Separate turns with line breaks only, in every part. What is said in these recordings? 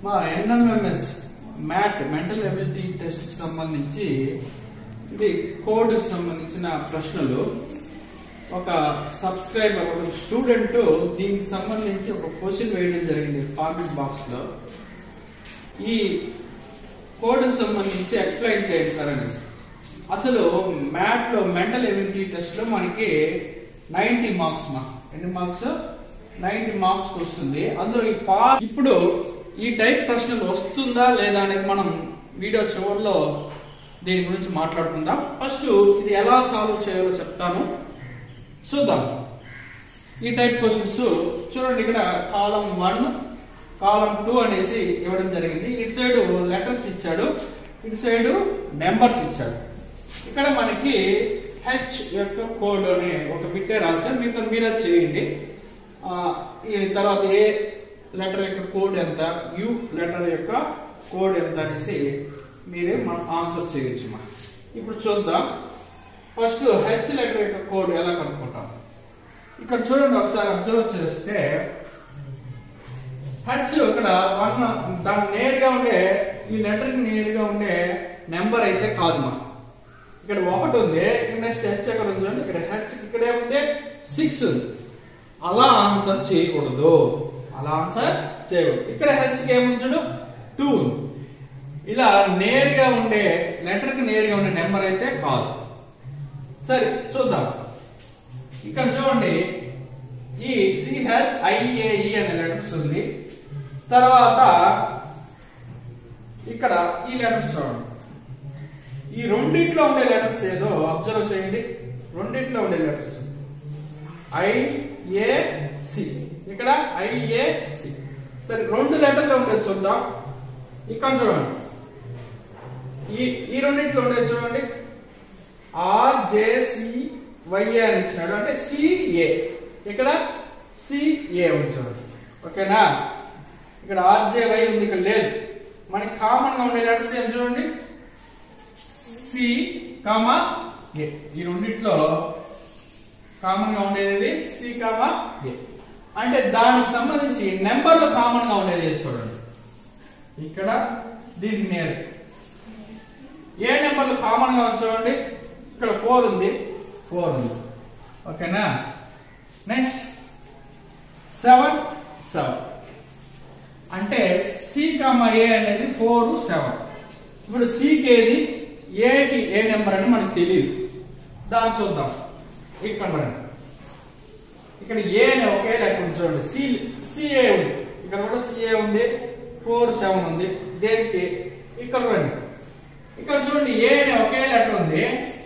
మా NMMS MAT mental ability test కి సంబంధించి ఇది కోడ్ కి సంబంధించిన ప్రశ్నలు ఒక సబ్స్క్రైబర్ ఒక స్టూడెంట్ దీనికి సంబంధించి ఒక క్వశ్చన్ వేయడం జరిగింది కామెంట్ బాక్స్ లో ఈ కోడ్ కి సంబంధించి ఎక్స్ప్లెయిన్ చేయండి సార్ అనేసి అసలు మ్యాట్ లో మెంటల్ ఎబిలిటీ టెస్ట్ లో మనకి నైన్టీ మార్క్స్ మా ఎన్ని మార్క్స్ నైన్టీ మార్క్స్ వస్తుంది అందులో ఈ పా ఇప్పుడు ఈ టైప్ ప్రశ్నలు వస్తుందా లేదా అనేది మనం వీడియో చివరిలో దీని గురించి మాట్లాడుకుందాం ఫస్ట్ ఇది ఎలా సాల్వ్ చేయాలో చెప్తాను చూద్దాం ఈ టైప్ క్వశ్చన్స్ చూడండి ఇక్కడ కాలం వన్ కాలం టూ అనేసి ఇవ్వడం జరిగింది ఇటు సైడ్ లెటర్స్ ఇచ్చాడు ఇటు సైడ్ నెంబర్స్ ఇచ్చాడు ఇక్కడ మనకి హెచ్ యొక్క కోడ్ అనే ఒక బిట్టే రాశారు మీతో మీరే చేయండి ఆ, ఈ తర్వాత ఏ లెటర్ యొక్క కోడ్ ఎంత యు లెటర్ యొక్క కోడ్ ఎంత అనేసి మీరే మనం ఆన్సర్ చేయొచ్చు మా ఇప్పుడు చూద్దాం ఫస్ట్ హెచ్ లెటర్ యొక్క కోడ్ ఎలా కనుక్కుంటాం ఇక్కడ చూడండి ఒకసారి అబ్జర్వ్ చేస్తే హెచ్ ఇక్కడ వన్ దాని నేరుగా ఉండే ఈ లెటర్ కి నేరుగా ఉండే నెంబర్ అయితే కాదు మా ఇక్కడ ఒకటి ఉంది నెక్స్ట్ హెచ్ ఎక్కడ ఉంది చూడండి ఇక్కడ హెచ్ ఇక్కడ ఏముంది సిక్స్ ఉంది అలా ఆన్సర్ చేయకూడదు అలా ఆన్సర్ చేయకూడదు ఇక్కడ హెచ్ కి ఏముంది చూడు టూ ఇలా నేరుగా ఉండే లెటర్ కి నేరుగా ఉండే నెంబర్ అయితే కాదు సరే చూద్దాం ఇక్కడ చూడండి ఈ సిహెచ్ ఐఏఈ అనే లెటర్స్ ఉంది తర్వాత ఇక్కడ ఈ లెటర్స్ చూడండి ఈ రెండిట్లో ఉండే లెటర్స్ ఏదో అబ్జర్వ్ చేయండి రెండిట్లో ఉండే లెటర్స్ ఐఏసి ఇక్కడ ఐఏసి సరే రెండు లెటర్లు ఉండేది చూద్దాం ఇక్కడ చూడండి ఈ ఈ రెండిట్లో ఉండేది చూడండి ఆర్జేసి వైఏ అని ఇచ్చినాడు అంటే సిఏ ఇక్కడ సిఏ ఉంది చూడండి ఓకేనా ఇక్కడ ఆర్జే వై ఉంది ఇక్కడ లేదు మనకి కామన్ గా ఉండే లెటర్స్ ఏం చూడండి సి కామా ఏ ఈ రెండిట్లో కామన్ గా ఉండేది సి కామా ఏ అంటే దానికి సంబంధించి నెంబర్లు కామన్ గా ఉండేది ఏది చూడండి ఇక్కడ దీనికి నేరు ఏ నెంబర్లు కామన్ గా ఉంది చూడండి ఇక్కడ ఫోర్ ఉంది ఫోర్ ఉంది ఓకేనా నెక్స్ట్ సెవెన్ సెవెన్ అంటే సి కామా ఏ అనేది ఫోర్ సెవెన్ ఇప్పుడు సికి ఏది ఏకి ఏ నెంబర్ అని మనకు తెలియదు దాన్ని చూద్దాం ఇక్కడ రండి. ఇక్కడ ఏ అనే ఒకే లెక్క ఉంది చూడండి సి సిఏ ఉంది ఇక్కడ కూడా సిఏ ఉంది ఫోర్ సెవెన్ ఉంది దేనికి ఇక్కడ రండి ఇక్కడ చూడండి ఏ అనే ఒకే లెటర్ ఉంది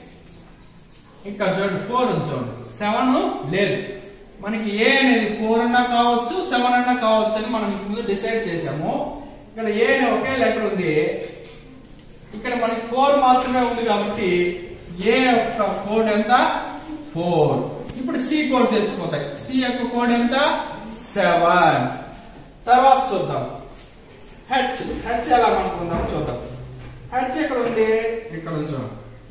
ఇక్కడ చూడండి ఫోర్ ఉంది చూడండి సెవెన్ లేదు మనకి ఏ అనేది ఫోర్ అన్నా కావచ్చు సెవెన్ అన్నా కావచ్చు అని మనం ముందు డిసైడ్ చేసాము ఇక్కడ ఏ అనే ఒకే లెటర్ ఉంది ఇక్కడ మనకి ఫోర్ మాత్రమే ఉంది కాబట్టి ఏ యొక్క కోడ్ ఎంత ఫోర్ ఇప్పుడు సి కోడ్ తెలిసిపోతాయి సి యొక్క కోడ్ ఎంత సెవెన్ తర్వాత చూద్దాం హెచ్ హెచ్ ఎలా కనుక్కుందాం చూద్దాం హెచ్ ఎక్కడ ఉంది ఇక్కడ ఉంది చూడండి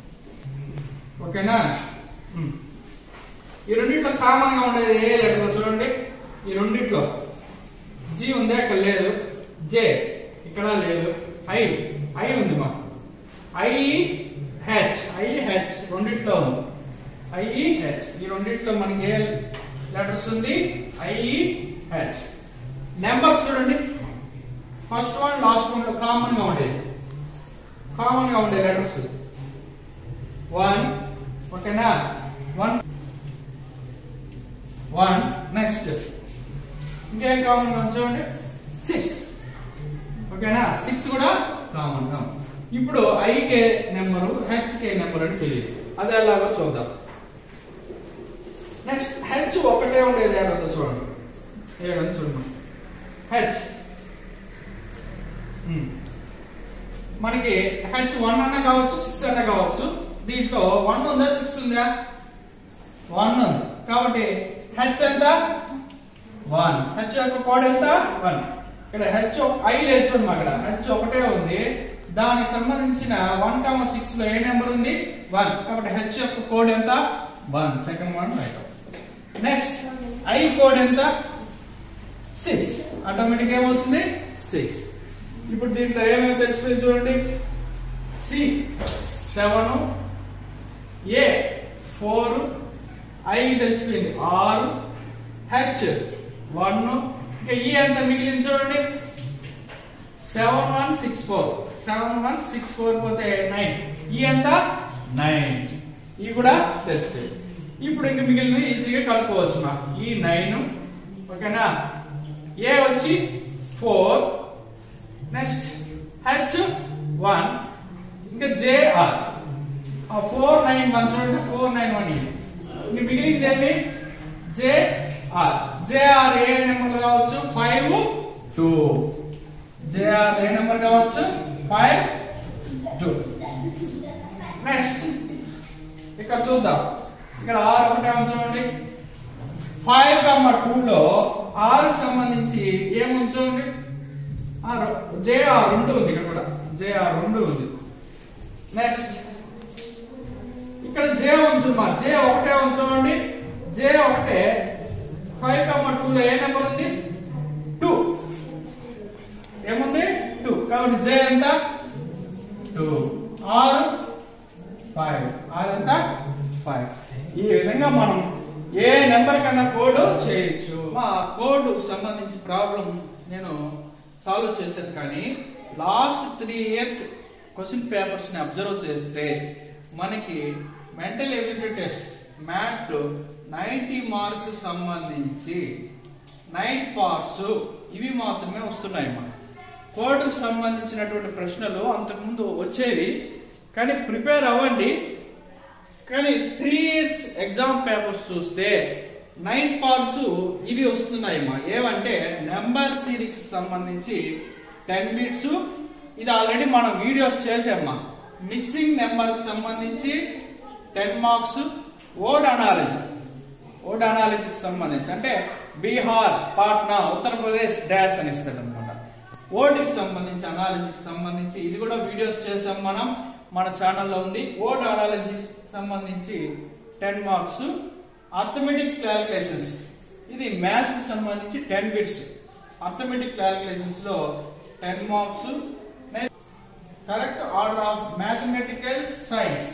ఓకేనా ఉమ్. ఈ రెండిట్లో కామన్ గా ఉండేది ఏ లెటర్ చూడండి ఈ రెండిట్లో జి ఉంది అక్కడ లేదు జే ఇక్కడ లేదు ఐ ఐ ఉంది మాకు ఐ హెచ్ ఐ హెచ్ రెండిట్లో ఉంది ఐ హెచ్ ఈ రెండిట్లో మనకి ఏ లెటర్స్ ఉంది ఐ హెచ్ నెంబర్స్ చూడండి ఫస్ట్ వన్ లాస్ట్ వన్ లో కామన్ గా ఉండేది కామన్ గా ఉండే లెటర్స్ వన్ ఓకేనా వన్ వన్ నెక్స్ట్ ఇంకేం కామన్ గా ఉంది చూడండి సిక్స్ ఓకేనా సిక్స్ కూడా కామన్ గా ఉంది. ఇప్పుడు ఐకే నెంబరు హెచ్కే నెంబర్ అని తెలియదు అది ఎలాగో చూద్దాం నెక్స్ట్ హెచ్ ఒకటే ఉండేది ఏడంతో చూడండి ఏడంతో చూడండి హెచ్ ఉమ్. మనకి హెచ్ వన్ అన్న కావచ్చు సిక్స్ అన్న కావచ్చు దీంట్లో వన్ ఉందా సిక్స్ ఉందా వన్ ఉంది కాబట్టి హెచ్ ఎంత వన్ హెచ్ యొక్క కోడ్ ఎంత వన్ ఇక్కడ హెచ్ ఐ లేదు చూడమ్మా అక్కడ హెచ్ ఒకటే ఉంది దానికి సంబంధించిన వన్ కామ సిక్స్ లో ఏ నెంబర్ ఉంది వన్ కాబట్టి హెచ్ యొక్క కోడ్ ఎంత one second one right next I code ఎంత సిక్స్ ఆటోమేటిక్ ఏమవుతుంది సిక్స్ ఇప్పుడు దీంట్లో ఏమేమి తెలిసిపోయింది చూడండి C seven A four I తెలిసిపోయింది ఆరు హెచ్ వన్ ఇంకా ఈ ఎంత మిగిలింది చూడండి seven one six four seven one six four పోతే నైన్ ఈ ఎంత నైన్ ఈ కూడా తెలిసిపోయింది ఇప్పుడు ఇంక మిగిలిన ఈజీగా కలుపుకోవచ్చు నాకు ఈ నైన్ ఓకేనా ఏ వచ్చి ఫోర్ నెక్స్ట్ హెచ్ వన్ ఇంకా జేఆర్ ఫోర్ నైన్ వన్ చూడండి ఫోర్ నైన్ వన్ ఇది ఇంక మిగిలింది ఏంటి జేఆర్ జేఆర్ ఏ నెంబర్ కావచ్చు ఫైవ్ టూ జేఆర్ ఏ నెంబర్ కావచ్చు ఫైవ్ టూ నెక్స్ట్ ఇక్కడ చూద్దాం ఇక్కడ ఆరు ఒకటే ఉంది చూడండి ఫైవ్ కమ్మ టూ లో ఆరుకు సంబంధించి ఏముంది చూడండి జేఆర్ రెండు ఉంది ఇక్కడ కూడా జేఆర్ రెండు ఉంది నెక్స్ట్ ఇక్కడ జే ఉంచుమా జే ఒకటే ఉంచండి జే ఒకటే ఫైవ్ కమ్మ టూ లో ఏ నెంబర్ ఉంది టూ ఏముంది టూ కాబట్టి జే ఎంత టూ ఆరు ఫైవ్ ఆరు ఎంత ఫైవ్ ఈ విధంగా మనం ఏ నెంబర్ కన్నా కోడ్ చేయొచ్చు మా కోడ్ సంబంధించి ప్రాబ్లం నేను సాల్వ్ చేశాను కానీ last three years question papers ని అబ్జర్వ్ చేస్తే మనకి mental ability test math ninety marks సంబంధించి నైట్ పార్ట్స్ ఇవి మాత్రమే వస్తున్నాయి మన కోడ్కు సంబంధించినటువంటి ప్రశ్నలు అంతకుముందు వచ్చేవి కానీ ప్రిపేర్ అవ్వండి కానీ త్రీ ఇయర్స్ ఎగ్జామ్ పేపర్స్ చూస్తే నైన్ పార్ట్స్ ఇవి వస్తున్నాయమ్మా ఏవంటే నెంబర్ సిరీస్ సంబంధించి టెన్ బిట్స్ ఇది ఆల్రెడీ మనం వీడియోస్ చేసామ్మా మిస్సింగ్ నెంబర్ కి సంబంధించి ten marks odd analogy odd అనాలజీకి సంబంధించి అంటే బీహార్ పాట్నా ఉత్తరప్రదేశ్ డాష్ అని ఇస్తాడు అనమాట ఓడ్కి సంబంధించి అనాలజీకి సంబంధించి ఇది కూడా వీడియోస్ చేసాం మనం మన ఛానల్లో ఉంది ఓడ్ అనాలజీ సంబంధించి టెన్ మార్క్స్ అర్థమెటిక్ క్యాలిక్యులేషన్స్ ఇది మ్యాథ్స్ కి సంబంధించి టెన్ బిట్స్ అర్థమెటిక్ క్యాలిక్యులేషన్స్ లో ten marks correct order of mathematical signs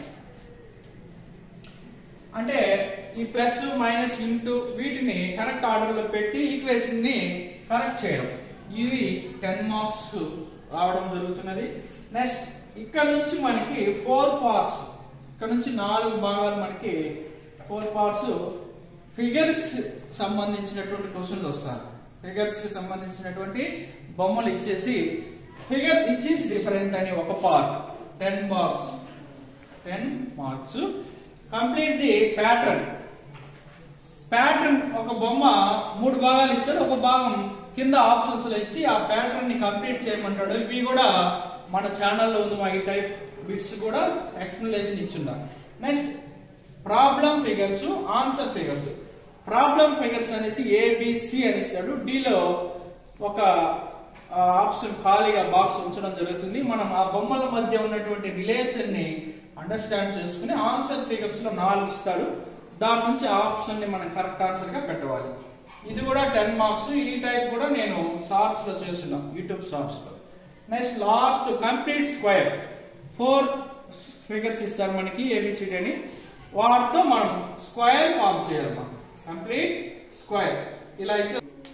అంటే ఈ ప్లస్ మైనస్ ఇంటూ వీటిని కరెక్ట్ ఆర్డర్ లో పెట్టి ఈక్వేషన్ ని కరెక్ట్ చేయడం ఇది టెన్ మార్క్స్ రావడం జరుగుతున్నది నెక్స్ట్ ఇక్కడ నుంచి మనకి ఫోర్ పార్ట్స్ ఇక్కడ నుంచి నాలుగు భాగాలు మనకి ఫోర్ పార్ట్స్ ఫిగర్స్ సంబంధించినటువంటి క్వశ్చన్లు వస్తారు ఫిగర్స్ కి సంబంధించినటువంటి బొమ్మలు ఇచ్చేసి ఫిగర్ ఇచ్చేసి డిఫరెంట్ అని ఒక part ten marks ten marks complete the pattern pattern ఒక బొమ్మ మూడు భాగాలు ఇస్తాడు ఒక భాగం కింద ఆప్షన్స్ లో ఇచ్చి ఆ ప్యాటర్న్ ని కంప్లీట్ చేయమంటాడు ఇవి కూడా మన ఛానల్లో ఉంది మా ఈ టైప్ బిట్స్ కూడా ఎక్స్ప్లెనేషన్ ఇచ్చిందా next problem figures answer figures problem figures అనేసి ఏబిసి అని ఇస్తాడు డిలో ఒక ఆప్షన్ ఖాళీగా బాక్స్ ఉంచడం జరుగుతుంది మనం ఆ బొమ్మల మధ్య ఉన్నటువంటి రిలేషన్ ని అండర్స్టాండ్ చేసుకుని ఆన్సర్ ఫిగర్స్ లో నాలుగు ఇస్తాడు దాని నుంచి ఆప్షన్ ని మనం కరెక్ట్ ఆన్సర్ గా పెట్టవాలి ఇది కూడా టెన్ మార్క్స్ ఈ టైప్ కూడా నేను షార్ట్స్ లో చేస్తున్నా యూట్యూబ్ షార్ట్స్ లో next last complete square four figures ఇస్తారు మనకి ఏబిసిడి అని వాటితో మనం స్క్వేర్ ఫామ్ చేయాలి మనం కంప్లీట్ స్క్వేర్ ఇలా ఇచ్చే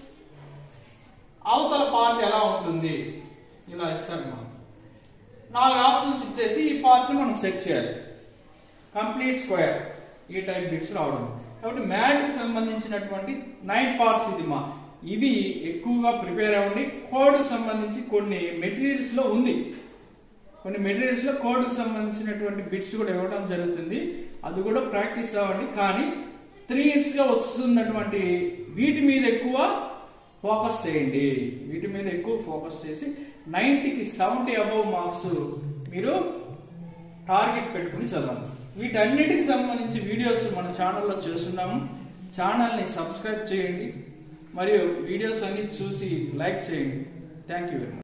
అవతల పార్ట్ ఎలా ఉంటుంది ఇలా ఇస్తాడు మనం నాలుగు ఆప్షన్స్ ఇచ్చేసి ఈ పార్ట్ ని మనం సెట్ చేయాలి కంప్లీట్ స్క్వేర్ ఈ టైప్ బిట్స్ రావడం కాబట్టి మ్యాథ్ కి సంబంధించినటువంటి నైన్ పార్ట్స్ ఇది మా ఇవి ఎక్కువగా ప్రిపేర్ అవ్వండి కోడ్ సంబంధించి కొన్ని మెటీరియల్స్ లో ఉంది కొన్ని మెటీరియల్స్ లో కోడ్ కు సంబంధించినటువంటి బిట్స్ కూడా ఇవ్వడం జరుగుతుంది అది కూడా ప్రాక్టీస్ అవ్వండి కానీ త్రీ ఇయర్స్ గా వస్తున్నటువంటి వీటి మీద ఎక్కువ ఫోకస్ చేయండి వీటి మీద ఎక్కువ ఫోకస్ చేసి నైన్టీకి సెవెంటీ అబౌవ్ మార్క్స్ మీరు టార్గెట్ పెట్టుకుని చదవండి వీటన్నిటికి సంబంధించి వీడియోస్ మన ఛానల్లో చేస్తున్నాము ఛానల్ని సబ్స్క్రైబ్ చేయండి మరియు వీడియోస్ అన్ని చూసి లైక్ చేయండి థ్యాంక్ యూ వెరీ మచ్